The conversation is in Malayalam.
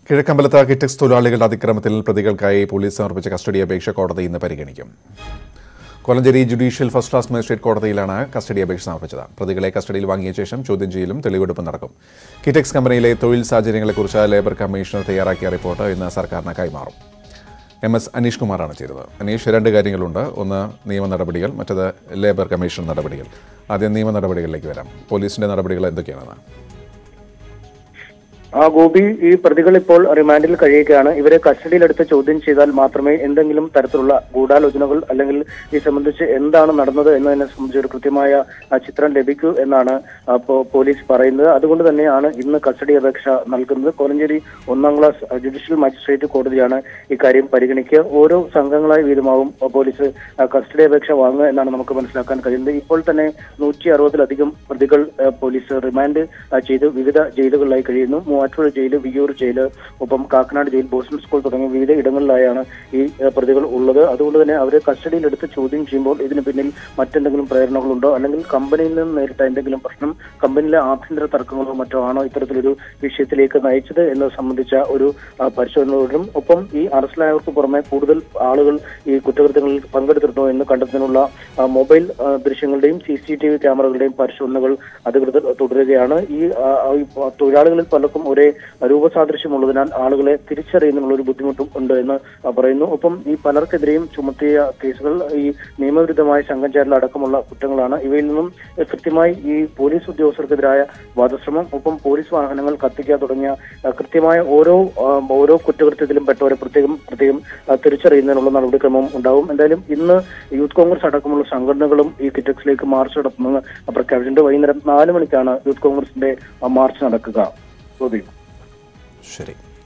കിഴക്കമ്പലത്ത് കിറ്റക്സ് തൊഴിലാളികളുടെ അതിക്രമത്തിൽ പ്രതികൾക്കായി പോലീസ് സമർപ്പിച്ച കസ്റ്റഡി അപേക്ഷ കോടതി ഇന്ന് പരിഗണിക്കും Kolenchery judicial first class magistrate കോടതിയിലാണ് കസ്റ്റഡി അപേക്ഷ സമർപ്പിച്ചത് പ്രതികളെ കസ്റ്റഡിയിൽ വാങ്ങിയ ശേഷം ചോദ്യം ചെയ്യലും തെളിവെടുപ്പും നടക്കും കിറ്റക്സ് കമ്പനിയിലെ തൊഴിൽ സാഹചര്യങ്ങളെക്കുറിച്ച് ലേബർ കമ്മീഷണർ തയ്യാറാക്കിയ റിപ്പോർട്ട് ഇന്ന് സർക്കാരിന് കൈമാറും എം എസ് അനീഷ് കുമാറാണ് ചെയ്തത് അനീഷ് രണ്ട് കാര്യങ്ങളുണ്ട് ഒന്ന് നിയമ നടപടികൾ മറ്റത് ലേബർ കമ്മീഷൻ നടപടികൾ ആദ്യം നിയമ നടപടികളിലേക്ക് വരാം പോലീസിന്റെ നടപടികൾ എന്തൊക്കെയാണെന്ന് ആ ഗോപി ഈ പ്രതികൾ ഇപ്പോൾ റിമാൻഡിൽ കഴിയുകയാണ് ഇവരെ കസ്റ്റഡിയിലെടുത്ത് ചോദ്യം ചെയ്താൽ മാത്രമേ എന്തെങ്കിലും തരത്തിലുള്ള ഗൂഢാലോചനകൾ അല്ലെങ്കിൽ ഈ സംബന്ധിച്ച് എന്താണ് നടന്നത് എന്നതിനെ സംബന്ധിച്ച് ഒരു കൃത്യമായ ആ, ചിത്രം ലഭിക്കൂ എന്നാണ് ആ, പോ- പോലീസ് പറയുന്നത് അതുകൊണ്ട് തന്നെയാണ് ഇന്ന് കസ്റ്റഡി അപേക്ഷ നൽകുന്നത് കോലഞ്ചേരി ഒന്നാം ക്ലാസ് ആ, ജുഡീഷ്യൽ മജിസ്ട്രേറ്റ് കോടതിയാണ് ഇക്കാര്യം പരിഗണിക്കുക ഓരോ സംഘങ്ങളായി വീതമാവും ആ, പോലീസ് ആ, കസ്റ്റഡി അപേക്ഷ വാങ്ങുക എന്നാണ് നമുക്ക് മനസ്സിലാക്കാൻ കഴിയുന്നത് ഇപ്പോൾ തന്നെ നൂറ്റി അറുപതിലധികം പ്രതികൾ ആ, പോലീസ് റിമാൻഡ് ആ, ചെയ്ത് വിവിധ ജയിലുകളിലായി കഴിയുന്നു മൂവാറ്റുപുഴ ജയില് വിയ്യൂർ ജയില് ഒപ്പം കാക്കനാട് ജയിൽ ബോയ്സ് സ്കൂൾ തുടങ്ങിയ വിവിധ ഇടങ്ങളിലായാണ് ഈ ആ, പ്രതികൾ ഉള്ളത് അതുകൊണ്ട് തന്നെ അവരെ കസ്റ്റഡിയിലെടുത്ത് ചോദ്യം ചെയ്യുമ്പോൾ ഇതിന് പിന്നിൽ മറ്റെന്തെങ്കിലും പ്രേരണകളുണ്ടോ അല്ലെങ്കിൽ കമ്പനിയിൽ നിന്ന് നേരിട്ട എന്തെങ്കിലും പ്രശ്നം കമ്പനിയിലെ ആഭ്യന്തര തർക്കങ്ങളോ മറ്റോ ആണോ ഇത്തരത്തിലൊരു വിഷയത്തിലേക്ക് നയിച്ചത് എന്നത് സംബന്ധിച്ച ഒരു ആ, പരിശോധന തുടരും ഒപ്പം ഈ അറസ്റ്റിലായവർക്ക് പുറമെ കൂടുതൽ ആളുകൾ ഈ കുറ്റകൃത്യങ്ങളിൽ പങ്കെടുത്തിരുന്നോ എന്ന് കണ്ടെത്തുന്നതിനുള്ള ആ, മൊബൈൽ ആ, ദൃശ്യങ്ങളുടെയും സി സി ടി വി ക്യാമറകളുടെയും പരിശോധനകൾ അധികൃതർ തുടരുകയാണ് ഈ ആ, ആ, ഈ തൊഴിലാളികളിൽ പലർക്കും ഒരേ രൂപസാദൃശ്യമുള്ളതിനാൽ ആളുകളെ തിരിച്ചറിയുന്നതിനുള്ള ഒരു ബുദ്ധിമുട്ടും ഉണ്ട് എന്ന് ആ, പറയുന്നു ഒപ്പം ഈ പലർക്കെതിരെയും ചുമത്തിയ കേസുകൾ ഈ നിയമവിരുദ്ധമായ സംഘം ചേരൽ അടക്കമുള്ള കുറ്റങ്ങളാണ് ഇവയിൽ നിന്നും ഏഹ്, കൃത്യമായി ഈ പോലീസ് ഉദ്യോഗസ്ഥർക്കെതിരായ വധശ്രമം ഒപ്പം പോലീസ് വാഹനങ്ങൾ കത്തിക്കുക തുടങ്ങിയ ആ, കൃത്യമായ ഓരോ ആ, ഓരോ കുറ്റകൃത്യത്തിലും പെട്ടവരെ പ്രത്യേകം പ്രത്യേകം ആ, തിരിച്ചറിയുന്നതിനുള്ള നടപടിക്രമം ഉണ്ടാവും എന്തായാലും ഇന്ന് യൂത്ത് കോൺഗ്രസ് അടക്കമുള്ള സംഘടനകളും ഈ കിറ്റക്സിലേക്ക് മാർച്ച് നടത്തുമെന്ന് പ്രഖ്യാപിച്ചിട്ടുണ്ട് വൈകുന്നേരം നാല് മണിക്കാണ് യൂത്ത് കോൺഗ്രസിന്റെ ആ, മാർച്ച് നടക്കുക ഗോപി ശരി